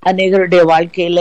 அநேகருடைய வாழ்க்கையில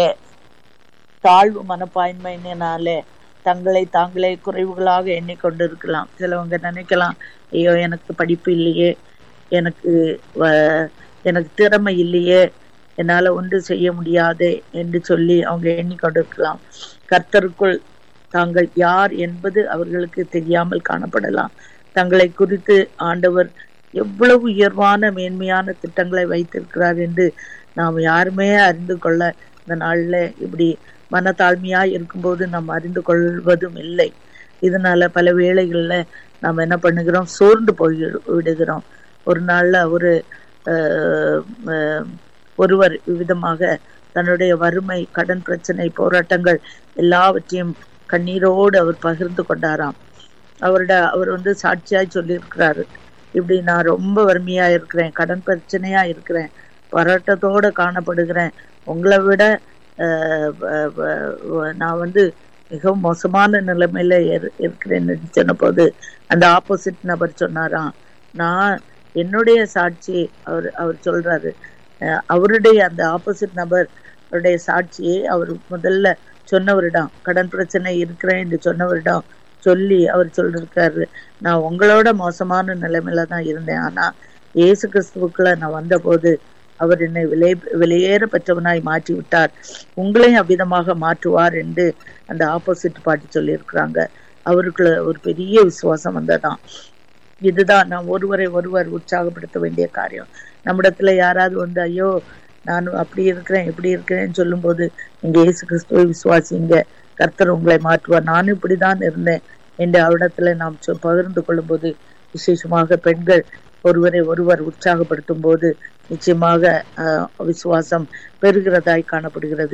தாழ்வு மனப்பான்மையினால தங்களை தாங்களே குறைவுகளாக எண்ணிக்கொண்டிருக்கலாம் சிலவங்க நினைக்கலாம் ஐயோ எனக்கு படிப்பு இல்லையே எனக்கு வ- எனக்கு திறமை இல்லையே என்னால ஒன்று செய்ய முடியாதே என்று சொல்லி அவங்க எண்ணிக்கொண்டிருக்கலாம் கர்த்தருக்குள் தாங்கள் யார் என்பது அவர்களுக்கு தெரியாமல் காணப்படலாம் தங்களை குறித்து ஆண்டவர் எவ்வளவு உயர்வான மேன்மையான திட்டங்களை வைத்திருக்கிறார் என்று நாம் யாருமே அறிந்து கொள்ள இந்த நாள்ல இப்படி மனத்தாழ்மையா இருக்கும்போது நாம் அறிந்து கொள்வதும் இல்லை இதனால பல வேளைகள்ல நாம் என்ன பண்ணுகிறோம் சோர்ந்து போய் விடுகிறோம் ஒரு நாள்ல ஒரு ஆஹ், ஆஹ், ஒருவர் விதமாக தன்னுடைய வறுமை கடன் பிரச்சனை போராட்டங்கள் எல்லாவற்றையும் கண்ணீரோடு அவர் பகிர்ந்து கொண்டாராம் அவரோட அவர் வந்து சாட்சியாய் சொல்லியிருக்கிறாரு இப்படி நான் ரொம்ப வறுமையா இருக்கிறேன் கடன் பிரச்சனையா இருக்கிறேன் போராட்டத்தோட காணப்படுகிறேன் உங்களை விட ஆஹ், வ- வ- வ- நான் வந்து மிகவும் மோசமான நிலைமையில இரு- இருக்கிறேன்னு சொன்ன போது அந்த ஆப்போசிட் நபர் சொன்னாராம் நான் என்னுடைய சாட்சி அவர் அவர் சொல்றாரு அஹ் அவருடைய அந்த ஆப்போசிட் நபர் அவருடைய சாட்சியை அவர் முதல்ல சொன்னவரிடம் கடன் பிரச்சனை இருக்கிறேன் என்று சொன்னவரிடம் சொல்லி அவர் சொல்லிருக்காரு நான் உங்களோட மோசமான நிலைமையில தான் இருந்தேன் ஆனா இயேசு கிறிஸ்துவுக்குள்ள நான் வந்தபோது அவர் என்னை விலை வெளியேற பெற்றவனாய் மாற்றி விட்டார் உங்களையும் அவ்விதமாக மாற்றுவார் என்று அந்த ஆப்போசிட் பாட்டி சொல்லியிருக்கிறாங்க அவருக்குள்ள ஒரு பெரிய விசுவாசம் வந்ததாம் இதுதான் நாம் ஒருவரை ஒருவர் உற்சாகப்படுத்த வேண்டிய காரியம் நம்மிடத்துல யாராவது வந்து ஐயோ நான் அப்படி இருக்கிறேன் இப்படி இருக்கிறேன்னு சொல்லும்போது நீங்க இயேசு கிறிஸ்துவை விசுவாசிங்க கர்த்தர் உங்களை மாற்றுவார் நானும் இப்படிதான் இருந்தேன் என்று அவரிடத்துல நாம் சொ- பகிர்ந்து கொள்ளும்போது விசேஷமாக பெண்கள் ஒருவரை ஒருவர் உற்சாகப்படுத்தும் போது நிச்சயமாக ஆஹ், விசுவாசம் பெறுகிறதாய் காணப்படுகிறது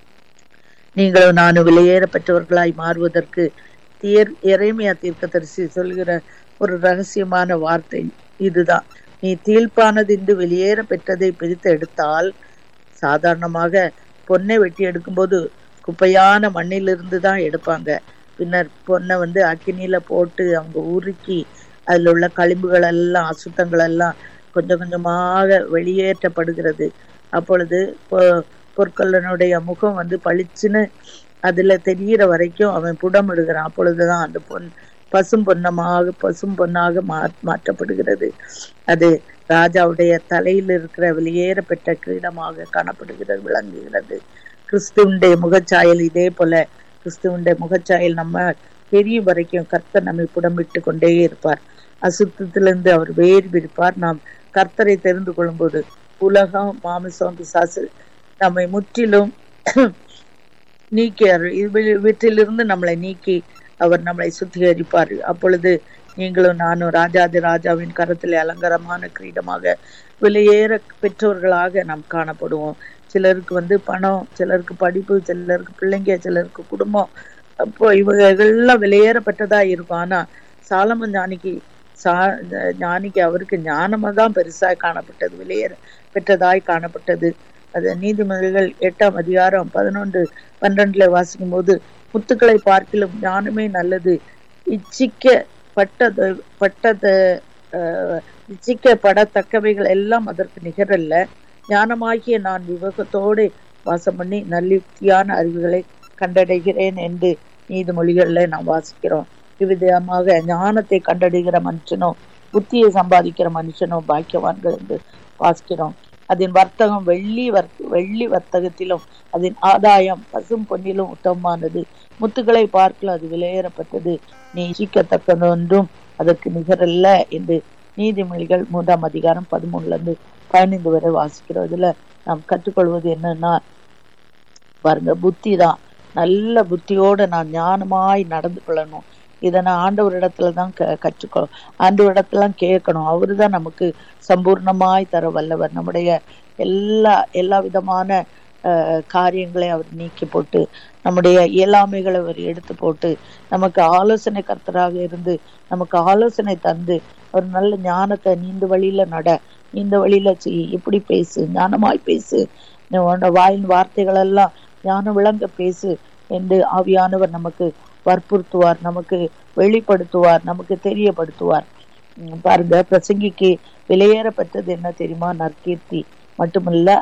நீங்களும் நானும் வெளியேற பெற்றவர்களாய் மாறுவதற்கு தீர் இறைமையா தீர்க்கதரிசி சொல்கிற ஒரு ரகசியமான வார்த்தை இதுதான் நீ தீழ்ப்பானதின்று வெளியேற பெற்றதை பிரித்து எடுத்தால் சாதாரணமாக பொன்னை வெட்டி எடுக்கும்போது குப்பையான மண்ணிலிருந்து தான் எடுப்பாங்க பின்னர் பொன்னை வந்து அக்கினியில போட்டு அவங்க உருக்கி அதுல உள்ள களிம்புகள் எல்லாம் அசுத்தங்கள் எல்லாம் கொஞ்சம் கொஞ்சமாக வெளியேற்றப்படுகிறது அப்பொழுது பொ- பொற்கொல்லனுடைய முகம் வந்து பளிச்சுன்னு அதுல தெரிகிற வரைக்கும் அவன் புடமிடுகிறான் அப்பொழுதுதான் அந்த பொன் பசும் பொன்னமாக பசும் பொன்னாக மா மாற்றப்படுகிறது அது ராஜாவுடைய தலையில் இருக்கிற வெளியேற பெற்ற கிரீடமாக காணப்படுகிறது விளங்குகிறது கிறிஸ்துவனுடைய முகச்சாயல் இதே போல கிறிஸ்துவனுடைய முகச்சாயல் நம்ம தெரியும் வரைக்கும் கர்த்தர் நம்மை புடமிட்டு கொண்டே இருப்பார் அசுத்தத்திலிருந்து அவர் வேறு பிரிப்பார் நாம் கர்த்தரை தெரிந்து கொள்ளும்போது உலகம் மாமிசம் பிசாசு நம்மை முற்றிலும் நீக்கி அருள் இவ- இவற்றிலிருந்து நம்மளை நீக்கி அவர் நம்மளை சுத்திகரிப்பார் அப்பொழுது நீங்களும் நானும் ராஜாதி ராஜாவின் கரத்திலே அலங்காரமான கிரீடமாக வெளியேற பெற்றோர்களாக நாம் காணப்படுவோம் சிலருக்கு வந்து பணம் சிலருக்கு படிப்பு சிலருக்கு பிள்ளைங்க சிலருக்கு குடும்பம் அப்போ இவங்க எல்லாம் வெளியேறப்பட்டதா இருக்கும் ஆனா சாலமன் ஞானிக்கு சா ஞானிக்கு அவருக்கு ஞானமா தான் பெருசாய் காணப்பட்டது வெளியேற பெற்றதாய் காணப்பட்டது அது நீதிமொழிகள் எட்டாம் அதிகாரம் பதினொன்று பன்னிரண்டுல வாசிக்கும் போது முத்துக்களை பார்க்கிலும் ஞானமே நல்லது இச்சிக்க பட்டது பட்டது அஹ், இச்சிக்கப்படத்தக்கவைகள் எல்லாம் அதற்கு நிகரல்ல ஞானமாகிய நான் விவேகத்தோடு வாசம் பண்ணி நல்லுக்தியான அறிவுகளை கண்டடைகிறேன் என்று நீதிமொழிகள்ல நாம் வாசிக்கிறோம் இவ்விதமாக ஞானத்தை கண்டடைகிற மனுஷனோ புத்தியை சம்பாதிக்கிற மனுஷனோ பாக்கியவான்கள் என்று வாசிக்கிறோம் அதன் வர்த்தகம் வெள்ளி வர்த்த வெள்ளி வர்த்தகத்திலும் அதன் ஆதாயம் பசும் பொன்னிலும் உத்தமமானது முத்துக்களை பார்க்கல அது விலையேறப்பட்டது நீ இச்சிக்கத்தக்கதொன்றும் அதற்கு நிகரல்ல என்று நீதிமொழிகள் மூன்றாம் அதிகாரம் பதிமூணுல இருந்து பதினைந்து வரை வாசிக்கிறோம் இதுல நாம் கற்றுக்கொள்வது என்னன்னா பாருங்க புத்தி தான் நல்ல புத்தியோட நான் ஞானமாய் நடந்து கொள்ளணும் இதை நான் ஆண்டவரிடத்துல தான் க கற்றுக்கோ ஆண்டவரிடத்துல கேட்கணும் அவரு தான் நமக்கு சம்பூர்ணமாய் தர வல்லவர் நம்முடைய எல்லா எல்லா விதமான அஹ், காரியங்களை அவர் நீக்கி போட்டு நம்முடைய இயலாமைகளை அவர் எடுத்து போட்டு நமக்கு ஆலோசனை கர்த்தராக இருந்து நமக்கு ஆலோசனை தந்து ஒரு நல்ல ஞானத்தை நீந்த வழியில நட இந்த வழியில செய் இப்படி பேசு ஞானமாய் பேசு நீ உன்னோட வாயின் வார்த்தைகள் எல்லாம் ஞானம் விளங்க பேசு என்று ஆவியானவர் நமக்கு வற்புறுத்துவார் நமக்கு வெளிப்படுத்துவார் நமக்கு தெரியப்படுத்துவார் உம் பாருங்க பிரசங்கிக்கு விலையேறப்பட்டது என்ன தெரியுமா நற்கீர்த்தி மட்டுமல்ல